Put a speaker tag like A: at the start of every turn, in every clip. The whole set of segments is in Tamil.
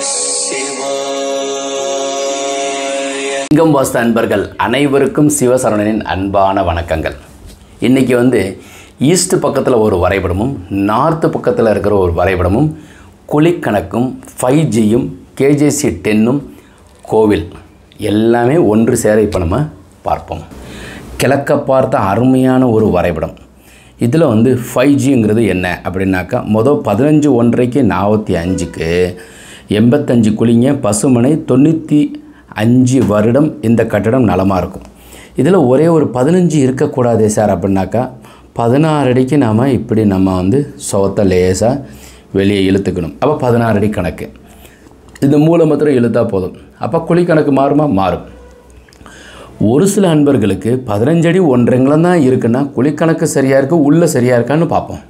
A: சிங்கம் வாஸ்து அன்பர்கள் அனைவருக்கும் சிவசரணனின் அன்பான வணக்கங்கள் இன்றைக்கி வந்து ஈஸ்ட் பக்கத்தில் ஒரு வரைபடமும் நார்த்து பக்கத்தில் இருக்கிற ஒரு வரைபடமும் குழிக்கணக்கும் ஃபைவ் ஜியும் கேஜேசி டென்னும் கோவில் எல்லாமே ஒன்று சேர இப்போ நம்ம பார்ப்போம் கிழக்க பார்த்த அருமையான ஒரு வரைபடம் இதில் வந்து ஃபைவ் ஜிங்கிறது என்ன அப்படின்னாக்கா மொதல் பதினஞ்சு ஒன்றரைக்கு நாற்பத்தி அஞ்சுக்கு எண்பத்தஞ்சு குழிங்க பசுமனை தொண்ணூற்றி அஞ்சு வருடம் இந்த கட்டடம் நலமாக இருக்கும் இதில் ஒரே ஒரு பதினஞ்சு இருக்கக்கூடாதே சார் அப்படின்னாக்கா பதினாறு அடிக்கு நாம் இப்படி நம்ம வந்து சுவத்தை லேசாக வெளியே இழுத்துக்கணும் அப்போ பதினாறு அடி கணக்கு இந்த மூளை மாத்திரம் இழுத்தா போதும் அப்போ குழி கணக்கு மாறுமா மாறும் ஒரு சில அன்பர்களுக்கு பதினஞ்சு அடி ஒன்றரைங்களும் தான் இருக்குன்னா குழிக்கணக்கு சரியாக இருக்குது உள்ளே சரியாக இருக்கான்னு பார்ப்போம்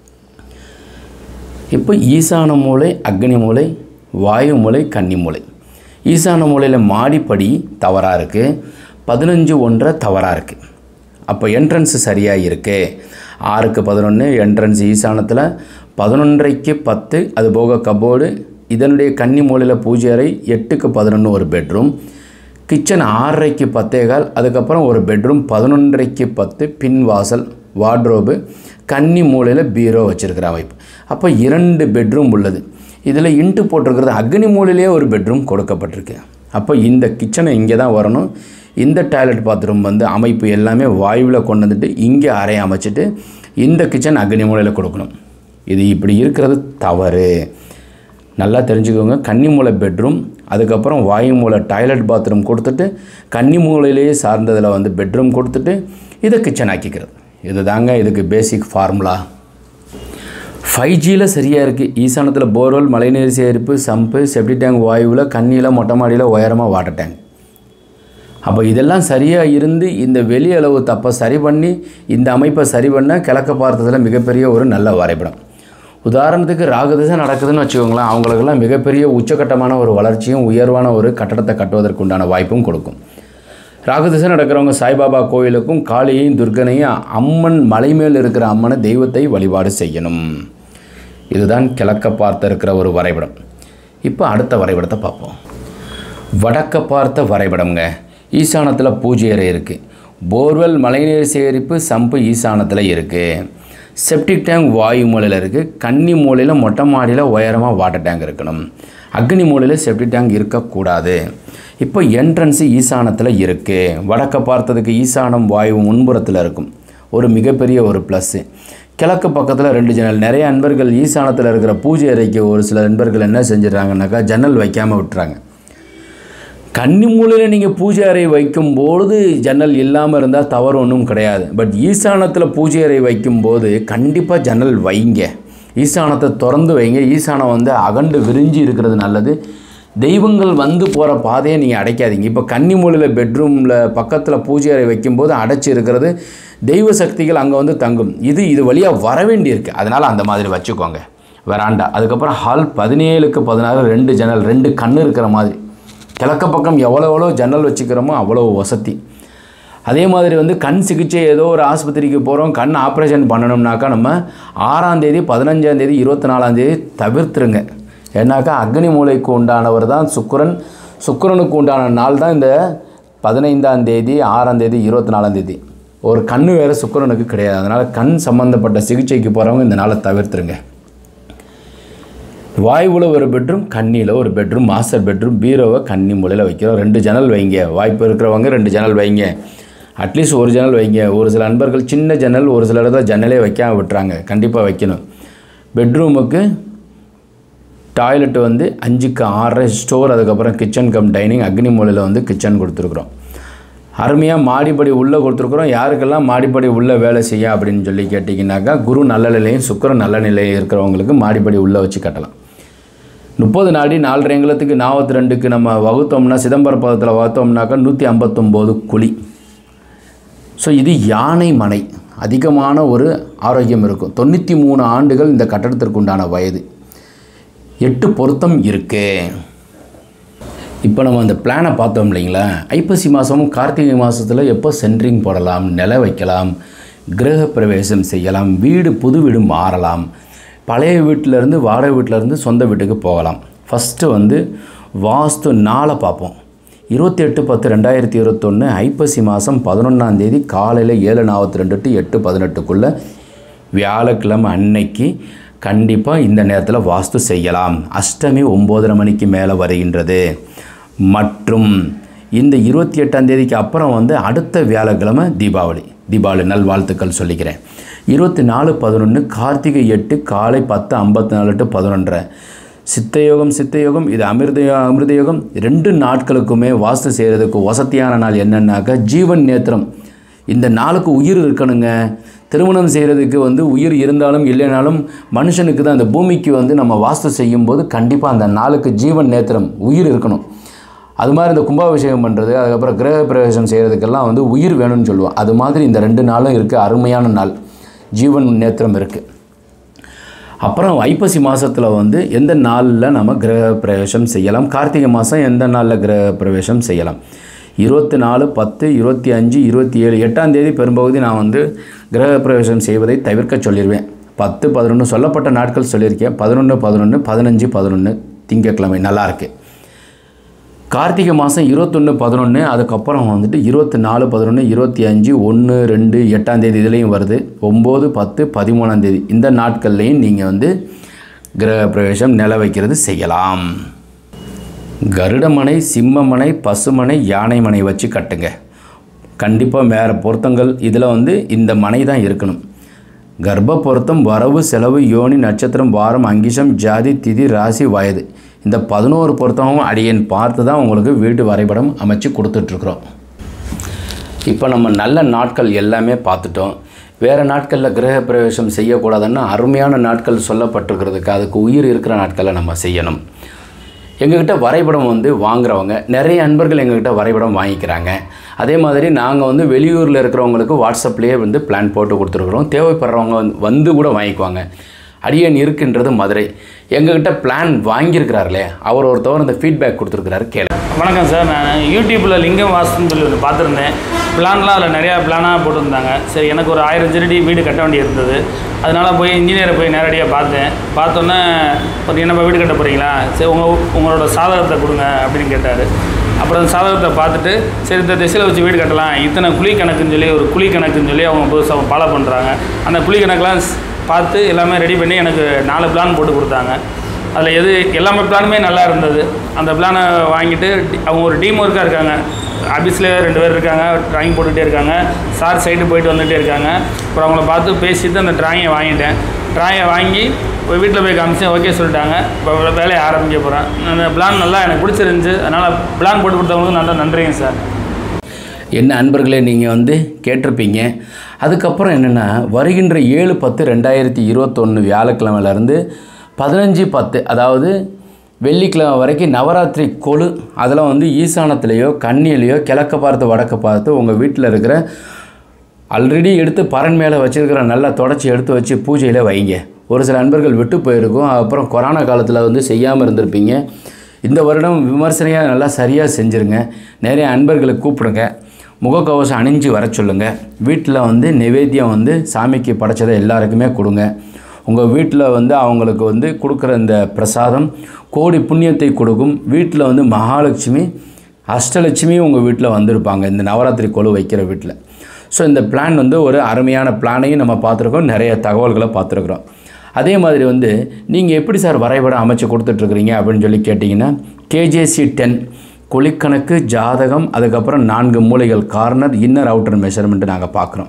A: இப்போ ஈசான மூளை அக்னி மூளை வாயு மூளை கன்னி மூளை ஈசான மூலையில் மாடிப்படி தவறாக இருக்குது பதினஞ்சு ஒன்றரை தவறாக இருக்குது அப்போ என்ட்ரன்ஸ் சரியாக இருக்குது ஆறுக்கு பதினொன்று என்ட்ரன்ஸ் ஈசானத்தில் பதினொன்றைக்கு பத்து அது போக கபோர்டு இதனுடைய கன்னி மூலையில் பூஜை அறை எட்டுக்கு பதினொன்று ஒரு பெட்ரூம் கிச்சன் ஆறரைக்கு பத்தேகால் அதுக்கப்புறம் ஒரு பெட்ரூம் பதினொன்றரைக்கு பத்து பின் வாசல் வார்ட்ரோபு கன்னி மூலையில் பீரோ வச்சுருக்கிற அமைப்பு அப்போ இரண்டு பெட்ரூம் உள்ளது இதில் இன்ட்டு போட்டிருக்கிறது அக்னி மூலையிலே ஒரு பெட்ரூம் கொடுக்கப்பட்டிருக்கு அப்போ இந்த கிச்சனை இங்கே தான் வரணும் இந்த டாய்லெட் பாத்ரூம் வந்து அமைப்பு எல்லாமே வாயுவில் கொண்டு வந்துட்டு இங்கே அறை அமைச்சிட்டு இந்த கிச்சன் அக்னி மூலையில் கொடுக்கணும் இது இப்படி இருக்கிறது தவறு நல்லா தெரிஞ்சுக்கோங்க கன்னி மூலை பெட்ரூம் அதுக்கப்புறம் வாயு மூலை டாய்லெட் பாத்ரூம் கொடுத்துட்டு கன்னி மூலையிலேயே சார்ந்ததில் வந்து பெட்ரூம் கொடுத்துட்டு இதை கிச்சன் ஆக்கிக்கிறது இது தாங்க இதுக்கு பேசிக் ஃபார்முலா ஃபைவ் ஜியில் சரியாக இருக்குது ஈசானத்தில் போர்வெல் மழைநீர் சேரிப்பு சம்பு செப்டி டேங்க் வாயுவில் கண்ணியில் மொட்டை மாடியில் உயரமாக வாட்டர் டேங்க் அப்போ இதெல்லாம் சரியாக இருந்து இந்த வெளி அளவு தப்பை சரி பண்ணி இந்த அமைப்பை சரி பண்ண கிழக்க பார்த்ததில் மிகப்பெரிய ஒரு நல்ல வரைபடம் உதாரணத்துக்கு ராகதிசை நடக்குதுன்னு வச்சுக்கோங்களேன் அவங்களுக்கெல்லாம் மிகப்பெரிய உச்சக்கட்டமான ஒரு வளர்ச்சியும் உயர்வான ஒரு கட்டடத்தை கட்டுவதற்கு உண்டான வாய்ப்பும் கொடுக்கும் ராகதிசை நடக்கிறவங்க சாய்பாபா கோயிலுக்கும் காளியையும் துர்கனையும் அம்மன் மலை மேல் இருக்கிற அம்மனை தெய்வத்தை வழிபாடு செய்யணும் இதுதான் கிழக்க பார்த்த இருக்கிற ஒரு வரைபடம் இப்போ அடுத்த வரைபடத்தை பார்ப்போம் வடக்க பார்த்த வரைபடம்ங்க ஈசானத்தில் பூஜை அறை இருக்குது போர்வெல் மழைநீர் சேகரிப்பு சம்பு ஈசானத்தில் இருக்குது செப்டிக் டேங்க் வாயு மூலையில் இருக்குது கன்னி மூலையில் மொட்டை மாடியில் உயரமாக வாட்டர் டேங்க் இருக்கணும் அக்னி மூலையில் செப்டிக் டேங்க் இருக்கக்கூடாது இப்போ என்ட்ரன்ஸு ஈசானத்தில் இருக்குது வடக்க பார்த்ததுக்கு ஈசானம் வாயு முன்புறத்தில் இருக்கும் ஒரு மிகப்பெரிய ஒரு ப்ளஸ்ஸு கிழக்கு பக்கத்தில் ரெண்டு ஜன்னல் நிறைய அன்பர்கள் ஈசானத்தில் இருக்கிற பூஜை அறைக்கு ஒரு சில நண்பர்கள் என்ன செஞ்சிடறாங்கனாக்கா ஜன்னல் வைக்காமல் விட்டுறாங்க கன்னி மூலையில் நீங்கள் பூஜை அறை வைக்கும்பொழுது ஜன்னல் இல்லாமல் இருந்தால் தவறு ஒன்றும் கிடையாது பட் ஈசானத்தில் பூஜை அறை வைக்கும்போது கண்டிப்பாக ஜன்னல் வைங்க ஈசானத்தை திறந்து வைங்க ஈசானம் வந்து அகண்டு விரிஞ்சு இருக்கிறது நல்லது தெய்வங்கள் வந்து போகிற பாதையை நீங்கள் அடைக்காதீங்க இப்போ கன்னி மூலையில் பெட்ரூமில் பக்கத்தில் பூஜை அறை வைக்கும்போது அடைச்சி இருக்கிறது தெய்வ சக்திகள் அங்கே வந்து தங்கும் இது இது வழியாக வர வேண்டியிருக்கு அதனால் அந்த மாதிரி வச்சுக்கோங்க வெராண்டா அதுக்கப்புறம் ஹால் பதினேழுக்கு பதினாறு ரெண்டு ஜன்னல் ரெண்டு கண் இருக்கிற மாதிரி கிழக்க பக்கம் எவ்வளோ எவ்வளோ ஜன்னல் வச்சுக்கிறோமோ அவ்வளோ வசதி அதே மாதிரி வந்து கண் சிகிச்சை ஏதோ ஒரு ஆஸ்பத்திரிக்கு போகிறோம் கண் ஆப்ரேஷன் பண்ணணும்னாக்கா நம்ம ஆறாம் தேதி பதினஞ்சாம் தேதி இருபத்தி நாலாம் தேதி தவிர்த்துருங்க ஏன்னாக்கா அக்னி மூலைக்கு உண்டானவர் தான் சுக்கிரன் சுக்கிரனுக்கு உண்டான நாள் தான் இந்த பதினைந்தாம் தேதி ஆறாம் தேதி இருபத்தி நாலாம் தேதி ஒரு கண் வேறு சுக்கிரனுக்கு கிடையாது அதனால் கண் சம்மந்தப்பட்ட சிகிச்சைக்கு போகிறவங்க இந்த நாளை தவிர்த்துருங்க வாயுவில் ஒரு பெட்ரூம் கண்ணியில் ஒரு பெட்ரூம் மாஸ்டர் பெட்ரூம் பீரோவை கன்னி மூலையில் வைக்கிறோம் ரெண்டு ஜன்னல் வைங்க வாய்ப்பு இருக்கிறவங்க ரெண்டு ஜன்னல் வைங்க அட்லீஸ்ட் ஒரு ஜன்னல் வைங்க ஒரு சில அன்பர்கள் சின்ன ஜன்னல் ஒரு சில இடத்துல ஜன்னலே வைக்காம விட்டுறாங்க கண்டிப்பாக வைக்கணும் பெட்ரூமுக்கு டாய்லெட் வந்து அஞ்சுக்கு ஆறரை ஸ்டோர் அதுக்கப்புறம் கிச்சன் கம் டைனிங் அக்னி மூலையில் வந்து கிச்சன் கொடுத்துருக்குறோம் அருமையாக மாடிப்படி உள்ளே கொடுத்துருக்குறோம் யாருக்கெல்லாம் மாடிப்படி உள்ளே வேலை செய்ய அப்படின்னு சொல்லி கேட்டிங்கனாக்கா குரு நல்ல நிலையும் சுக்கரன் நல்ல நிலையும் இருக்கிறவங்களுக்கு மாடிப்படி உள்ளே வச்சு கட்டலாம் முப்பது நாடி நாலரை எங்களத்துக்கு நாற்பத்தி ரெண்டுக்கு நம்ம வகுத்தோம்னா சிதம்பர பதத்தில் வகுத்தோம்னாக்கா நூற்றி ஐம்பத்தொம்போது குழி ஸோ இது யானை மனை அதிகமான ஒரு ஆரோக்கியம் இருக்கும் தொண்ணூற்றி மூணு ஆண்டுகள் இந்த கட்டடத்திற்கு உண்டான வயது எட்டு பொருத்தம் இருக்குது இப்போ நம்ம அந்த பிளானை பார்த்தோம் இல்லைங்களா ஐப்பசி மாதமும் கார்த்திகை மாதத்தில் எப்போ சென்ட்ரிங் போடலாம் நில வைக்கலாம் கிரக பிரவேசம் செய்யலாம் வீடு புது வீடு மாறலாம் பழைய வீட்டிலேருந்து வாடகை வீட்டிலேருந்து சொந்த வீட்டுக்கு போகலாம் ஃபஸ்ட்டு வந்து வாஸ்து நாளை பார்ப்போம் இருபத்தி எட்டு பத்து ரெண்டாயிரத்தி இருபத்தொன்று ஐப்பசி மாதம் பதினொன்றாம் தேதி காலையில் ஏழு நாற்பத்தி ரெண்டு டு எட்டு பதினெட்டுக்குள்ளே வியாழக்கிழமை அன்னைக்கு கண்டிப்பாக இந்த நேரத்தில் வாஸ்து செய்யலாம் அஷ்டமி ஒம்போதரை மணிக்கு மேலே வருகின்றது மற்றும் இந்த இருபத்தி எட்டாம் தேதிக்கு அப்புறம் வந்து அடுத்த வியாழக்கிழமை தீபாவளி தீபாவளி நல்வாழ்த்துக்கள் சொல்லிக்கிறேன் இருபத்தி நாலு பதினொன்று கார்த்திகை எட்டு காலை பத்து ஐம்பத்தி நாலு டு பதினொன்றரை சித்தயோகம் சித்தயோகம் இது அமிர்த அமிர்த யோகம் ரெண்டு நாட்களுக்குமே வாஸ்து செய்கிறதுக்கு வசதியான நாள் என்னன்னாக்கா ஜீவன் நேத்திரம் இந்த நாளுக்கு உயிர் இருக்கணுங்க திருமணம் செய்கிறதுக்கு வந்து உயிர் இருந்தாலும் இல்லைனாலும் மனுஷனுக்கு தான் அந்த பூமிக்கு வந்து நம்ம வாஸ்து செய்யும்போது கண்டிப்பாக அந்த நாளுக்கு ஜீவன் நேத்திரம் உயிர் இருக்கணும் அது மாதிரி இந்த கும்பாபிஷேகம் பண்ணுறது அதுக்கப்புறம் கிரக பிரவேசம் செய்கிறதுக்கெல்லாம் வந்து உயிர் வேணும்னு சொல்லுவோம் அது மாதிரி இந்த ரெண்டு நாளும் இருக்குது அருமையான நாள் ஜீவன் நேத்திரம் இருக்குது அப்புறம் ஐப்பசி மாதத்தில் வந்து எந்த நாளில் நம்ம கிரக பிரவேசம் செய்யலாம் கார்த்திகை மாதம் எந்த நாளில் கிரக பிரவேசம் செய்யலாம் இருபத்தி நாலு பத்து இருபத்தி அஞ்சு இருபத்தி ஏழு எட்டாம் தேதி பெரும்பகுதி நான் வந்து கிரக பிரவேசம் செய்வதை தவிர்க்க சொல்லிடுவேன் பத்து பதினொன்று சொல்லப்பட்ட நாட்கள் சொல்லியிருக்கேன் பதினொன்று பதினொன்று பதினஞ்சு பதினொன்று திங்கட்கிழமை நல்லா இருக்கு கார்த்திகை மாதம் இருபத்தொன்று பதினொன்று அதுக்கப்புறம் வந்துட்டு இருபத்தி நாலு பதினொன்று இருபத்தி அஞ்சு ஒன்று ரெண்டு எட்டாம் தேதி இதுலேயும் வருது ஒம்பது பத்து பதிமூணாம் தேதி இந்த நாட்கள்லையும் நீங்கள் வந்து கிரக பிரவேசம் நில வைக்கிறது செய்யலாம் கருடமனை சிம்மமனை பசுமனை யானைமனை வச்சு கட்டுங்க கண்டிப்பாக வேறு பொருத்தங்கள் இதில் வந்து இந்த மனை தான் இருக்கணும் கர்ப்ப பொருத்தம் வரவு செலவு யோனி நட்சத்திரம் வாரம் அங்கிஷம் ஜாதி திதி ராசி வயது இந்த பதினோரு பொருத்தமும் அடியேன் பார்த்து தான் உங்களுக்கு வீட்டு வரைபடம் அமைச்சு கொடுத்துட்ருக்குறோம் இப்போ நம்ம நல்ல நாட்கள் எல்லாமே பார்த்துட்டோம் வேறு நாட்களில் கிரக பிரவேசம் செய்யக்கூடாதுன்னா அருமையான நாட்கள் சொல்லப்பட்டிருக்கிறதுக்கு அதுக்கு உயிர் இருக்கிற நாட்களில் நம்ம செய்யணும் எங்ககிட்ட வரைபடம் வந்து வாங்குறவங்க நிறைய அன்பர்கள் எங்ககிட்ட வரைபடம் வாங்கிக்கிறாங்க அதே மாதிரி நாங்கள் வந்து வெளியூரில் இருக்கிறவங்களுக்கு வாட்ஸ்அப்லேயே வந்து பிளான் போட்டு கொடுத்துருக்குறோம் தேவைப்படுறவங்க வந்து வந்து கூட வாங்கிக்குவாங்க அடியன் இருக்குன்றது மதுரை எங்ககிட்ட பிளான் வாங்கியிருக்கிறார்களே அவர் ஒருத்தவர் இந்த ஃபீட்பேக் கொடுத்துருக்கிறாரு கேளு
B: வணக்கம் சார் நான் யூடியூப்பில் லிங்கம் வாஸ்துன்னு சொல்லி ஒன்று பார்த்துருந்தேன் பிளான்லாம் அதில் நிறையா பிளானாக போட்டிருந்தாங்க சரி எனக்கு ஒரு ஆயிரம் ஜெரடி வீடு கட்ட வேண்டி இருந்தது அதனால் போய் இன்ஜினியரை போய் நேரடியாக பார்த்தேன் பார்த்தோன்னே ஒரு என்னப்பா வீடு கட்ட போகிறீங்களா சரி உங்கள் உங்களோட சாதகத்தை கொடுங்க அப்படின்னு கேட்டார் அப்புறம் அந்த சாதகத்தை பார்த்துட்டு சரி இந்த திசையில் வச்சு வீடு கட்டலாம் இத்தனை குழி கணக்குன்னு சொல்லி ஒரு குழி கணக்குன்னு சொல்லி அவங்க புதுசாக ஃபாலோ பண்ணுறாங்க அந்த குழி கணக்கெலாம் ஸ்- பார்த்து எல்லாமே ரெடி பண்ணி எனக்கு நாலு பிளான் போட்டு கொடுத்தாங்க அதில் எது எல்லாமே பிளானுமே நல்லா இருந்தது அந்த பிளானை வாங்கிட்டு டி- அவங்க ஒரு டீம் ஒர்க்காக இருக்காங்க ஆஃபீஸ்லேயே ரெண்டு பேர் இருக்காங்க ட்ராயிங் போட்டுகிட்டே இருக்காங்க சார் சைடு போயிட்டு வந்துகிட்டே இருக்காங்க அப்புறம் அவங்கள பார்த்து பேசிட்டு அந்த ட்ராயிங்கை வாங்கிட்டேன் ட்ராயிங்கை வாங்கி போய் வீட்டில் போய் காமிச்சேன் ஓகே சொல்லிட்டாங்க இப்போ வே- வேலையை ஆரம்பிக்க போகிறேன் அந்த பிளான் நல்லா எனக்கு பிடிச்சிருந்துச்சு அதனால் பிளான் போட்டு கொடுத்தவங்களுக்கு நல்லா நன்றிங்க சார்
A: என்ன அன்பர்களே நீங்கள் வந்து கேட்டிருப்பீங்க அதுக்கப்புறம் என்னென்னா வருகின்ற ஏழு பத்து ரெண்டாயிரத்தி இருபத்தொன்று வியாழக்கிழமையிலேருந்து பதினஞ்சு பத்து அதாவது வெள்ளிக்கிழமை வரைக்கும் நவராத்திரி கொலு அதில் வந்து ஈசானத்துலேயோ கன்னியிலையோ கிழக்க பார்த்து வடக்க பார்த்து உங்கள் வீட்டில் இருக்கிற ஆல்ரெடி எடுத்து பரன் மேலே வச்சிருக்கிற நல்லா தொடச்சி எடுத்து வச்சு பூஜையில் வைங்க ஒரு சில அன்பர்கள் விட்டு போயிருக்கும் அப்புறம் கொரோனா காலத்தில் வந்து செய்யாமல் இருந்திருப்பீங்க இந்த வருடம் விமர்சனையாக நல்லா சரியாக செஞ்சுருங்க நிறைய அன்பர்களை கூப்பிடுங்க முகக்கவசம் அணிஞ்சு வர சொல்லுங்கள் வீட்டில் வந்து நிவேத்தியம் வந்து சாமிக்கு படைச்சதை எல்லாருக்குமே கொடுங்க உங்கள் வீட்டில் வந்து அவங்களுக்கு வந்து கொடுக்குற இந்த பிரசாதம் கோடி புண்ணியத்தை கொடுக்கும் வீட்டில் வந்து மகாலட்சுமி அஷ்டலட்சுமியும் உங்கள் வீட்டில் வந்திருப்பாங்க இந்த நவராத்திரி கொலு வைக்கிற வீட்டில் ஸோ இந்த பிளான் வந்து ஒரு அருமையான பிளானையும் நம்ம பார்த்துருக்கோம் நிறைய தகவல்களை பார்த்துருக்குறோம் அதே மாதிரி வந்து நீங்கள் எப்படி சார் வரைபடம் அமைச்சு கொடுத்துட்ருக்குறீங்க அப்படின்னு சொல்லி கேட்டிங்கன்னா கேஜேசி டென் குழிக்கணக்கு ஜாதகம் அதுக்கப்புறம் நான்கு மூலைகள் கார்னர் இன்னர் அவுட்டர் மெஷர்மெண்ட்டு நாங்கள் பார்க்குறோம்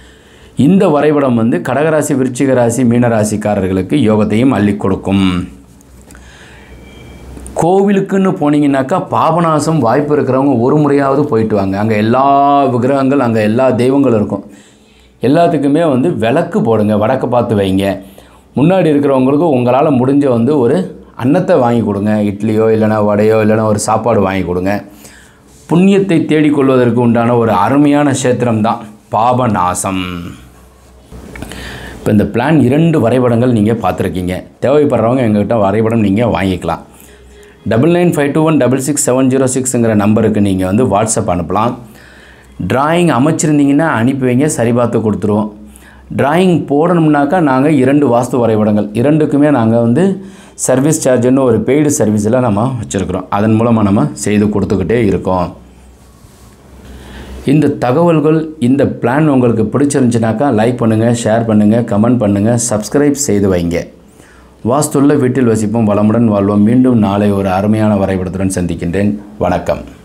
A: இந்த வரைபடம் வந்து கடகராசி விருச்சிக ராசி மீனராசிக்காரர்களுக்கு யோகத்தையும் அள்ளி கொடுக்கும் கோவிலுக்குன்னு போனீங்கன்னாக்கா பாபநாசம் வாய்ப்பு இருக்கிறவங்க ஒரு முறையாவது போயிட்டு வாங்க அங்கே எல்லா விக்கிரகங்கள் அங்கே எல்லா தெய்வங்களும் இருக்கும் எல்லாத்துக்குமே வந்து விளக்கு போடுங்க வடக்கு பார்த்து வைங்க முன்னாடி இருக்கிறவங்களுக்கு உங்களால் முடிஞ்ச வந்து ஒரு அன்னத்தை வாங்கி கொடுங்க இட்லியோ இல்லைனா வடையோ இல்லைனா ஒரு சாப்பாடு வாங்கி கொடுங்க புண்ணியத்தை தேடிக்கொள்வதற்கு உண்டான ஒரு அருமையான கஷேத்திரம் தான் பாபநாசம் இப்போ இந்த பிளான் இரண்டு வரைபடங்கள் நீங்கள் பார்த்துருக்கீங்க தேவைப்படுறவங்க எங்ககிட்ட வரைபடம் நீங்கள் வாங்கிக்கலாம் double nine five two one double six seven zero சிக்ஸுங்கிற நம்பருக்கு நீங்கள் வந்து வாட்ஸ்அப் அனுப்பலாம் டிராயிங் அமைச்சிருந்தீங்கன்னா அனுப்பி வைங்க சரி பார்த்து கொடுத்துருவோம் டிராயிங் போடணும்னாக்கா நாங்கள் இரண்டு வாஸ்து வரைபடங்கள் இரண்டுக்குமே நாங்கள் வந்து சர்வீஸ் சார்ஜுன்னு ஒரு பெய்டு சர்வீஸில் நம்ம வச்சுருக்குறோம் அதன் மூலமாக நம்ம செய்து கொடுத்துக்கிட்டே இருக்கோம் இந்த தகவல்கள் இந்த பிளான் உங்களுக்கு பிடிச்சிருந்துச்சுனாக்கா லைக் பண்ணுங்கள் ஷேர் பண்ணுங்கள் கமெண்ட் பண்ணுங்கள் சப்ஸ்கிரைப் செய்து வைங்க வாஸ்துள்ள வீட்டில் வசிப்போம் வளமுடன் வாழ்வோம் மீண்டும் நாளை ஒரு அருமையான வரைபடத்துடன் சந்திக்கின்றேன் வணக்கம்